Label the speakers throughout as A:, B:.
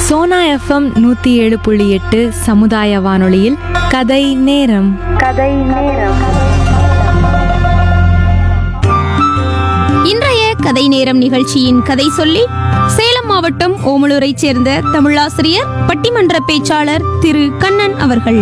A: Sona FM நூற்றி ஏழு புள்ளி எட்டு சமுதாய வானொலியில் கதை நேரம்
B: இன்றைய கதை நேரம் நிகழ்ச்சியின் கதை சொல்லி சேலம் மாவட்டம் ஓமலூரைச் சேர்ந்த தமிழாசிரியர் பட்டிமன்ற பேச்சாளர் திரு கண்ணன் அவர்கள்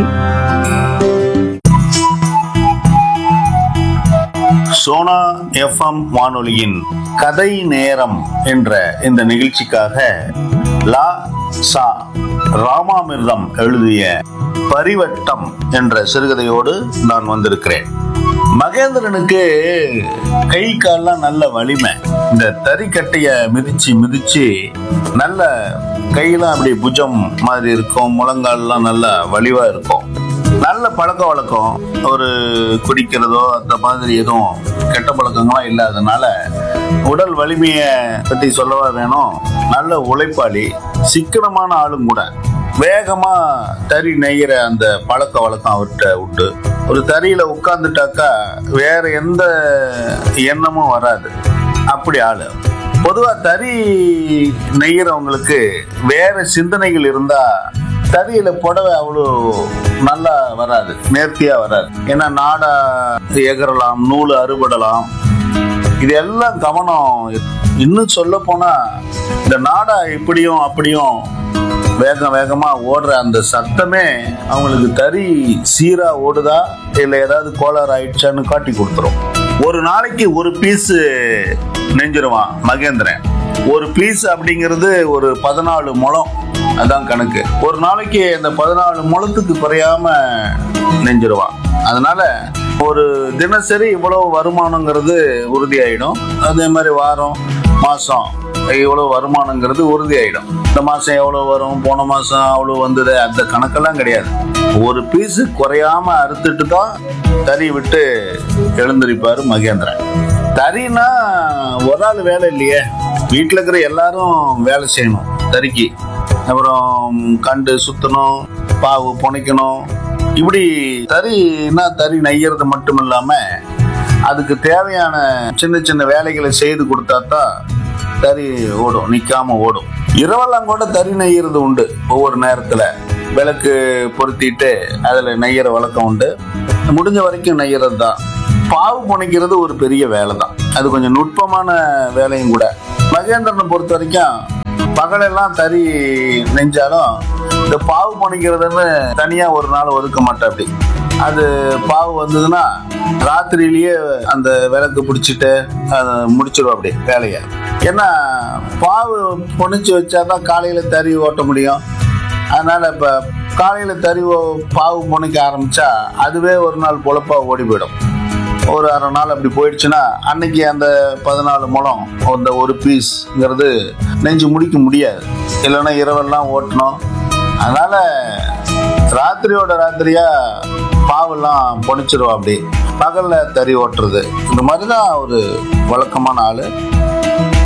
C: சோனா எஃப்எம் வானொலியின் கதை நேரம் என்ற இந்த நிகழ்ச்சிக்காக லா சா ராமாமிர்தம் எழுதிய பரிவட்டம் என்ற சிறுகதையோடு நான் வந்திருக்கிறேன் மகேந்திரனுக்கு கை கால்லாம் நல்ல வலிமை இந்த தறிக்கட்டைய மிதிச்சு மிதிச்சு நல்ல கையெல்லாம் அப்படி புஜம் மாதிரி இருக்கும் முழங்கால்லாம் நல்ல வலிவா இருக்கும் நல்ல பழக்க வழக்கம் ஒரு குடிக்கிறதோ அந்த மாதிரி எதுவும் கெட்ட பழக்கங்களும் இல்லாதனால உடல் வலிமையை பற்றி சொல்லவா வேணும் நல்ல உழைப்பாளி சிக்கனமான ஆளும் கூட வேகமா தறி நெய்கிற அந்த பழக்க வழக்கம் அவர்கிட்ட உண்டு ஒரு தறியில உட்கார்ந்துட்டாக்கா வேற எந்த எண்ணமும் வராது அப்படி ஆளு பொதுவா தறி நெய்கிறவங்களுக்கு வேற சிந்தனைகள் இருந்தா தறியில புடவை அவ்வளோ நல்லா வராது நேர்த்தியா வராது ஏன்னா நாடா எகரலாம் நூல் அறுபடலாம் இது எல்லாம் கவனம் இன்னும் சொல்ல போனா இந்த நாடா இப்படியும் அப்படியும் வேகம் வேகமா ஓடுற அந்த சத்தமே அவங்களுக்கு தறி சீரா ஓடுதா இல்ல ஏதாவது கோளாறு ஆயிடுச்சான்னு காட்டி கொடுத்துரும் ஒரு நாளைக்கு ஒரு பீஸ் நெஞ்சிருவான் மகேந்திரன் ஒரு பீஸ் அப்படிங்கிறது ஒரு பதினாலு முழம் அதான் கணக்கு ஒரு நாளைக்கு அந்த பதினாலு முழத்துக்கு குறையாம நெஞ்சிருவான் அதனால ஒரு தினசரி இவ்வளவு வருமானங்கிறது உறுதியாயிடும் அதே மாதிரி வாரம் மாசம் இவ்வளவு வருமானங்கிறது உறுதியாயிடும் இந்த மாசம் எவ்வளவு வரும் போன மாசம் அவ்வளவு வந்தது அந்த கணக்கெல்லாம் கிடையாது ஒரு பீஸ் குறையாம அறுத்துட்டு தான் தறி விட்டு எழுந்திருப்பாரு மகேந்திரன் தறினா ஒரு ஆள் வேலை இல்லையே வீட்டில் இருக்கிற எல்லாரும் வேலை செய்யணும் தறிக்கு அப்புறம் கண்டு சுத்தணும் பாவு புனைக்கணும் இப்படி தறினா தறி நெய்யறது மட்டும் இல்லாம அதுக்கு தேவையான சின்ன சின்ன வேலைகளை செய்து கொடுத்தா தான் தறி ஓடும் நிக்காம ஓடும் இரவெல்லாம் கூட தறி நெய்யறது உண்டு ஒவ்வொரு நேரத்துல விளக்கு பொருத்திட்டு அதுல நெய்யற வழக்கம் உண்டு முடிஞ்ச வரைக்கும் நெய்யறது தான் பாவு புனைக்கிறது ஒரு பெரிய வேலை தான் அது கொஞ்சம் நுட்பமான வேலையும் கூட மகேந்திரனை பொறுத்த வரைக்கும் பகலெல்லாம் தறி நெஞ்சாலும் இந்த பாவு புனைக்கிறதுன்னு தனியா ஒரு நாள் ஒதுக்க மாட்டேன் அப்படி அது பாவு வந்ததுன்னா ராத்திரியிலேயே அந்த விளக்கு பிடிச்சிட்டு அதை முடிச்சிடும் அப்படி வேலையை ஏன்னா பாவு புனைச்சு வச்சாதான் காலையில தறி ஓட்ட முடியும் அதனால இப்ப காலையில தறி ஓ- பாவு புனைக்க ஆரம்பிச்சா அதுவே ஒரு நாள் பொழப்பா ஓடி போயிடும் ஒரு அரை நாள் அப்படி போயிடுச்சுன்னா அன்னைக்கு அந்த பதினாலு முழம் அந்த ஒரு பீஸ்ங்கிறது நெஞ்சு முடிக்க முடியாது இல்லைன்னா இரவெல்லாம் ஓட்டணும் அதனால ராத்திரியோட ராத்திரியா பாவெல்லாம் பொணிச்சிருவா அப்படி பகல்ல தறி ஓட்டுறது இந்த மாதிரி தான் ஒரு வழக்கமான ஆளு